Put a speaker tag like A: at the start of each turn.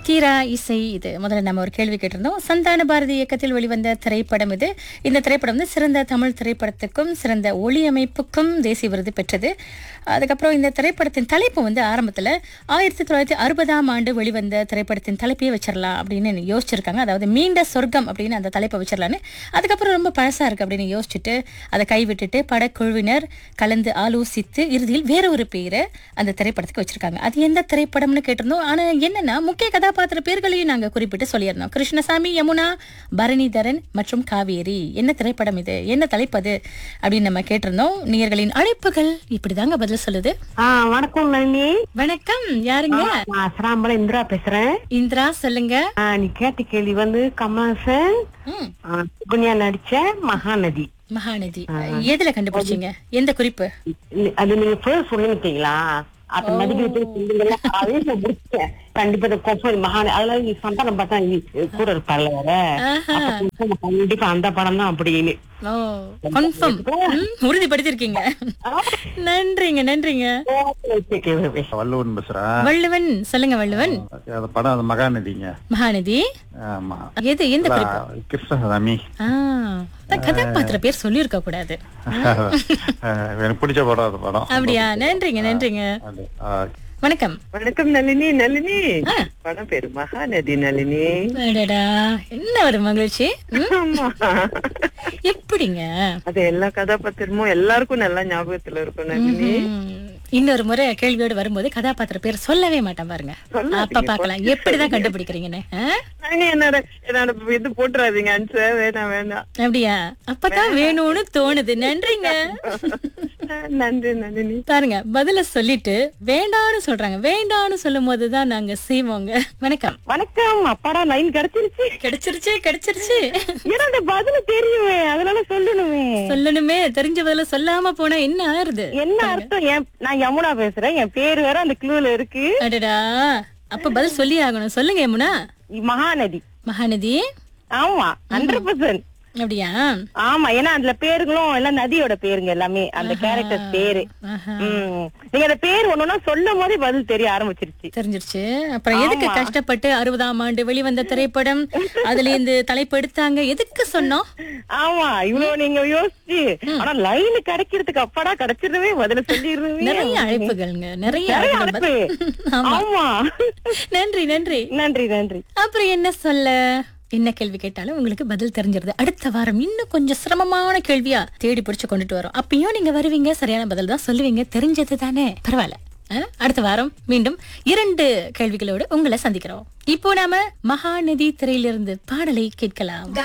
A: தீரா இசை இது முதல்ல நம்ம ஒரு கேள்வி கேட்டிருந்தோம் சந்தான பாரதி இயக்கத்தில் வெளிவந்த திரைப்படம் இது இந்த திரைப்படம் வந்து சிறந்த தமிழ் திரைப்படத்துக்கும் சிறந்த ஒளி அமைப்புக்கும் தேசிய விருது பெற்றது அதுக்கப்புறம் இந்த திரைப்படத்தின் தலைப்பு வந்து ஆரம்பத்தில் ஆயிரத்தி தொள்ளாயிரத்தி அறுபதாம் ஆண்டு வெளிவந்த திரைப்படத்தின் தலைப்பையே வச்சிடலாம் அப்படின்னு யோசிச்சிருக்காங்க அதாவது மீண்ட சொர்க்கம் அப்படின்னு அந்த தலைப்பை வச்சிடலான்னு அதுக்கப்புறம் ரொம்ப பழசா இருக்கு அப்படின்னு யோசிச்சுட்டு அதை கைவிட்டுட்டு படக்குழுவினர் கலந்து ஆலோசித்து இறுதியில் வேற ஒரு பேரை அந்த திரைப்படத்துக்கு வச்சிருக்காங்க அது எந்த திரைப்படம்னு கேட்டிருந்தோம் ஆனா என்னன்னா முக்கிய கதாபாத்திர பேர்களையும் நாங்க குறிப்பிட்டு சொல்லியிருந்தோம் கிருஷ்ணசாமி யமுனா பரணிதரன் மற்றும் காவேரி என்ன திரைப்படம் இது என்ன தலைப்பு அது அப்படின்னு நம்ம கேட்டிருந்தோம் நேயர்களின் அழைப்புகள் இப்படிதாங்க பதில் சொல்லுது
B: ஆ வணக்கம் நளினி
A: வணக்கம் யாருங்க
B: நான் சிராம்பலம் இந்திரா பேசுறேன்
A: இந்திரா சொல்லுங்க
B: ஆ, நீ கேட்ட கேள்வி வந்து கமல்ஹாசன்
A: ம்,
B: ஆ, சுகன்யா நடிச்ச மகாநதி
A: மகாநதி எதுல கண்டுபிடிச்சீங்க எந்த குறிப்பு
B: இ- அது நீங்க பேர் சொல்லிட்டீங்களா அப்ப நடிகை பேர் சொல்லுங்களா அதே நான் முடிச்சேன் கண்டிப்பா இந்த கொஃபல் மகான் அதெல்லாம் நீ சந்தானம் பார்த்தா நீ கூட இருப்பார்ல வேற
A: ஆஹா.
B: அப்ப confirm கண்டிப்பா அந்த படம் தான் அப்படின்னு
A: ஓ கன்ஃபார்ம் உறுதிப்படுத்திருக்கீங்க நன்றிங்க நன்றிங்க
C: வள்ளுவன் பேசுறேன்
A: வள்ளுவன் சொல்லுங்க வள்ளுவன்
C: அந்த படம் அது மகாநதிங்க
A: மகாநதி
C: ஆமா
A: எது எந்த குறிப்பு
C: கிருஷ்ணசாமி
A: ஆ அதான் கதாபாத்திர பேர் சொல்லியிருக்க கூடாது
C: எனக்கு பிடிச்ச படம் அந்த படம்
A: அப்படியா நன்றிங்க நன்றிங்க
C: அது, ஆ,
A: வணக்கம்
D: வணக்கம் நளினி நளினி
A: ஆ.
D: படம் பேரு மகாநதி நளினி
A: அடடா என்ன ஒரு மகிழ்ச்சி ம்,
D: ஆமா
A: எப்படிங்க
D: அது எல்லா கதாபாத்திரமும் எல்லாருக்கும் நல்லா ஞாபகத்துல இருக்கும் நளினி
A: ம், இன்னொரு முறை கேள்வியோடு வரும்போது கதாபாத்திர பேர் சொல்லவே மாட்டேன் பாருங்க
D: சொல்லாதீங்க,
A: அப்ப பாக்கலாம் எப்படிதான் கண்டுபிடிக்கிறீங்கன்னு ஆ?
D: நளினி, என்னோட என்னோட இது போட்டுறாதீங்க ஆன்சர் வேணாம் வேணாம்
A: அப்படியா அப்பதான் வேணும்னு தோணுது நன்றிங்க
D: நன்றி நளினி
A: பாருங்க பதில சொல்லிட்டு வேண்டான்னு சொல்றாங்க வேண்டான்னு சொல்லும் போதுதான் நாங்க செய்வோங்க வணக்கம்
B: வணக்கம் அப்பாடா லைன் கிடைச்சிருச்சு
A: கிடைச்சிருச்சு கிடைச்சிருச்சு
B: ஏன்னா அந்த பதில தெரியுமே அதனால சொல்லணுமே
A: சொல்லணுமே தெரிஞ்ச பதில சொல்லாம போனா என்ன ஆறுது
B: என்ன அர்த்தம் என் நான் யமுனா பேசுறேன் என் பேரு வேற அந்த க்ளூல இருக்கு
A: அடடா அப்ப பதில் சொல்லி ஆகணும் சொல்லுங்க யமுனா
B: மகாநதி
A: மகாநதி
B: ஆமா ஹண்ட்ரட் பர்சன்ட்
A: அப்படியா
B: ஆமா ஏன்னா அதுல பேருங்களும் எல்லாம் நதியோட பேருங்க எல்லாமே அந்த கேரக்டர் பேரு
A: ஆஹா.
B: ம். நீங்க அந்த பேர் ஒண்ணுன்னா சொல்லும் போதே பதில் தெரிய ஆரம்பிச்சிருச்சு
A: தெரிஞ்சிருச்சு அப்புறம் எதுக்கு கஷ்டப்பட்டு அறுபதாம் ஆண்டு வெளிவந்த திரைப்படம் அதுல இந்த தலைப்பு எடுத்தாங்க எதுக்கு சொன்னோம்
B: ஆமா இவ்வளவு நீங்க யோசிச்சு ஆனா லைன் கிடைக்கிறதுக்கு அப்பாடா கிடைச்சிருவே பதில சொல்லிடுறவே
A: நிறைய அழைப்புகள்ங்க நிறைய
B: நிறைய
A: அழைப்புகள்
B: அழைப்பு.
A: பதில். ஆமா
B: ஆமா
A: நன்றி நன்றி
B: நன்றி நன்றி
A: அப்புறம் என்ன சொல்ல என்ன கேள்வி கேட்டாலும் உங்களுக்கு பதில் தெரிஞ்சிருது அடுத்த வாரம் இன்னும் கொஞ்சம் சிரமமான கேள்வியா தேடி பிடிச்சு கொண்டுட்டு வரோம் அப்பயும் நீங்க வருவீங்க சரியான பதில் தான் சொல்லுவீங்க தெரிஞ்சது தானே பரவாயில்ல அஹ், அடுத்த வாரம் மீண்டும் இரண்டு கேள்விகளோடு உங்களை சந்திக்கிறோம் இப்போ நாம மகாநதி திரையிலிருந்து பாடலை கேட்கலாம்